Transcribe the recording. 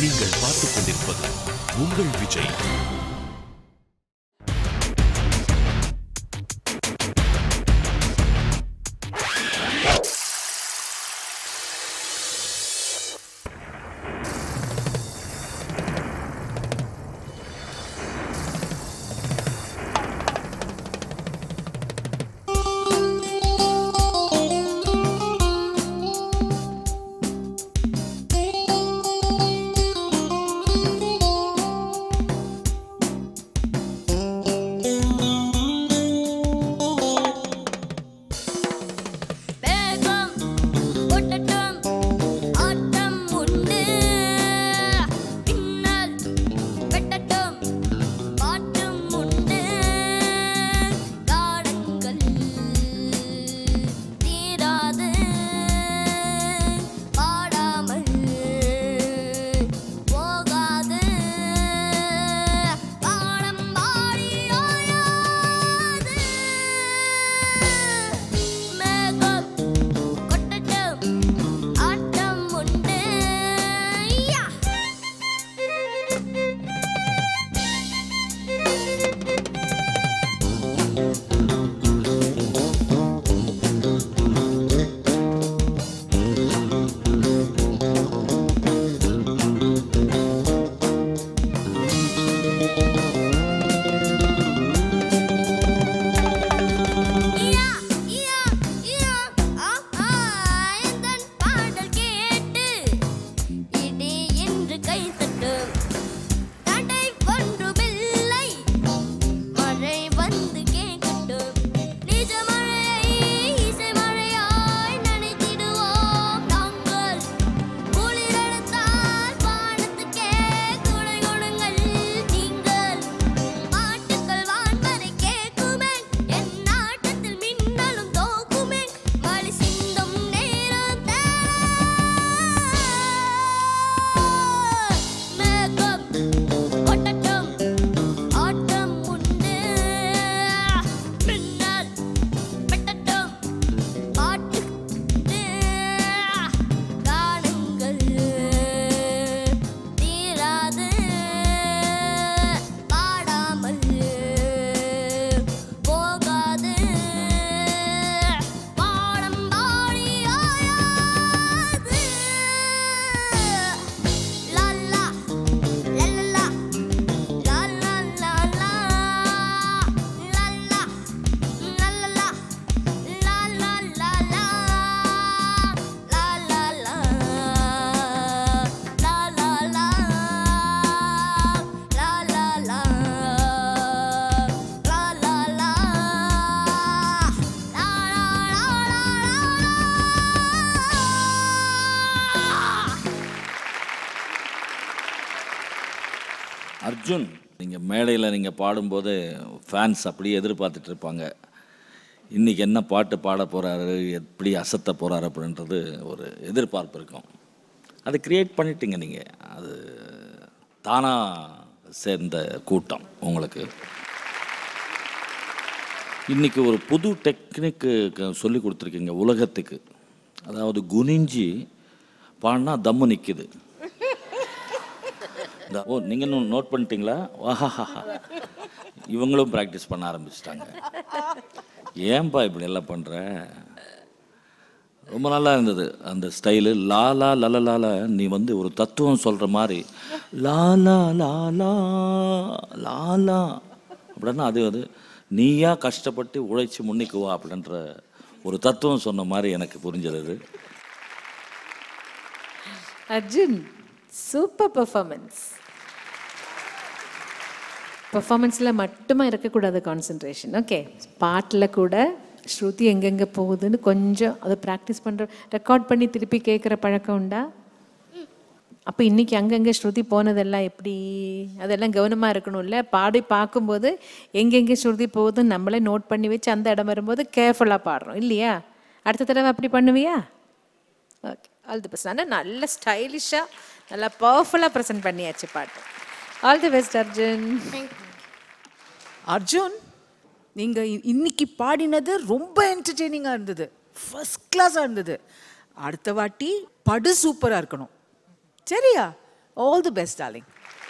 நீங்கள் பார்த்துக் கொண்டிருப்பது உங்கள் விஜய் வேகம் கொட்டட்டும் ஆட்டம் உண்டு பின்னல் வெட்டட்டும் பாட்டும் உண்டு காலங்கள் தீராது பாடாமல் போகாது பாடம் பாடி ஓயாது மேகம் கொட்டட்டும் ஆட்டம் உண்டு யா யா யா யா ஆஹா எந்தன் பாடல் கேட்டு இடி என்று கை தட்டும் தடை ஒன்றுமில்லை மழை வந்து கேட்கட்டும் நிஜ மழையை இசை மழையாய் நினைத்திடுவோம் நாங்கள் குளிரெடுத்தால் வானத்துக்கே துணை கொடுங்கள் நீங்கள் பாட்டுக்கள் வான்வரை கேட்குமே என் நாட்டத்தில் மின்னலும் தோக்குமே மழை சிந்தும் நேரம் மேகம் கொட்டட்டும் ஆட்டம் உண்டு பின்னல் வெட்டட்டும் பாட்டு காணுங்கள் தீராது பாடாமல் போகாது பாடம் பாடி ஆயாது லல்லா லல்லா லல்லா லல்லா லல்லா லல்லா லா லா லா லா லா லா லா லா லா லா லா லா லா லா லா லா அர்ஜுன் நீங்கள் மேடையில் நீங்கள் பாடும்போது ஃபேன்ஸ் அப்படியே எதிர்பார்த்துட்டு இருப்பாங்க இன்றைக்கி என்ன பாட்டு பாட போகிறாரு எப்படி அசத்த போகிறாரு அப்படின்றது ஒரு எதிர்பார்ப்பு இருக்கும் அதை க்ரியேட் பண்ணிட்டீங்க நீங்கள் அது தானாக சேர்ந்த கூட்டம் உங்களுக்கு இன்றைக்கி ஒரு புது டெக்னிக்கு சொல்லி கொடுத்துருக்கீங்க உலகத்துக்கு அதாவது குனிஞ்சி பாடினா தம்மு நிற்கிது இந்த ஓ நீங்கள் நோட் பண்ணிட்டீங்களா வாஹாஹா இவங்களும் ப்ராக்டிஸ் பண்ண ஆரம்பிச்சிட்டாங்க ஏன்பா இப்படி எல்லாம் பண்ணுற ரொம்ப நல்லா இருந்தது அந்த ஸ்டைலு லாலா லலலால நீ வந்து ஒரு தத்துவம் சொல்கிற மாதிரி லாலா லாலா லாலா அப்படின்னா அது அது நீயா கஷ்டப்பட்டு உழைச்சி முன்னிக்குவா அப்படின்ற ஒரு தத்துவம் சொன்ன மாதிரி எனக்கு புரிஞ்சது அர்ஜுன் சூப்பர் பெர்ஃபார்மன்ஸ் பெர்ஃபார்மன்ஸில் மட்டுமா இருக்கக்கூடாது கான்சென்ட்ரேஷன் ஓகே பாட்டில் கூட ஸ்ருதி எங்கெங்கே போகுதுன்னு கொஞ்சம் அதை ப்ராக்டிஸ் பண்ணுற ரெக்கார்ட் பண்ணி திருப்பி கேட்குற பழக்கம் உண்டா அப்போ இன்னைக்கு அங்கங்கே ஸ்ருதி போனதெல்லாம் எப்படி அதெல்லாம் கவனமாக இருக்கணும்ல பாடி பார்க்கும்போது எங்கெங்கே ஸ்ருதி போகுதுன்னு நம்மளே நோட் பண்ணி வச்சு அந்த இடம் வரும்போது கேர்ஃபுல்லாக பாடுறோம் இல்லையா அடுத்த தடவை அப்படி பண்ணுவியா ஓகே ஆல் தி பெஸ்ட் ஆனால் நல்ல ஸ்டைலிஷாக நல்லா பவர்ஃபுல்லாக ப்ரெசென்ட் பண்ணியாச்சு பாட்டு all the best Arjun Arjun நீங்க இ- இன்னைக்கு பாடினது ரொம்ப என்டர்டெய்னிங்கா இருந்தது ஃபர்ஸ்ட் கிளாஸா இருந்தது அடுத்த வாட்டி படு சூப்பரா இருக்கணும் சரியா ஆல் தி பெஸ்ட் டார்லிங்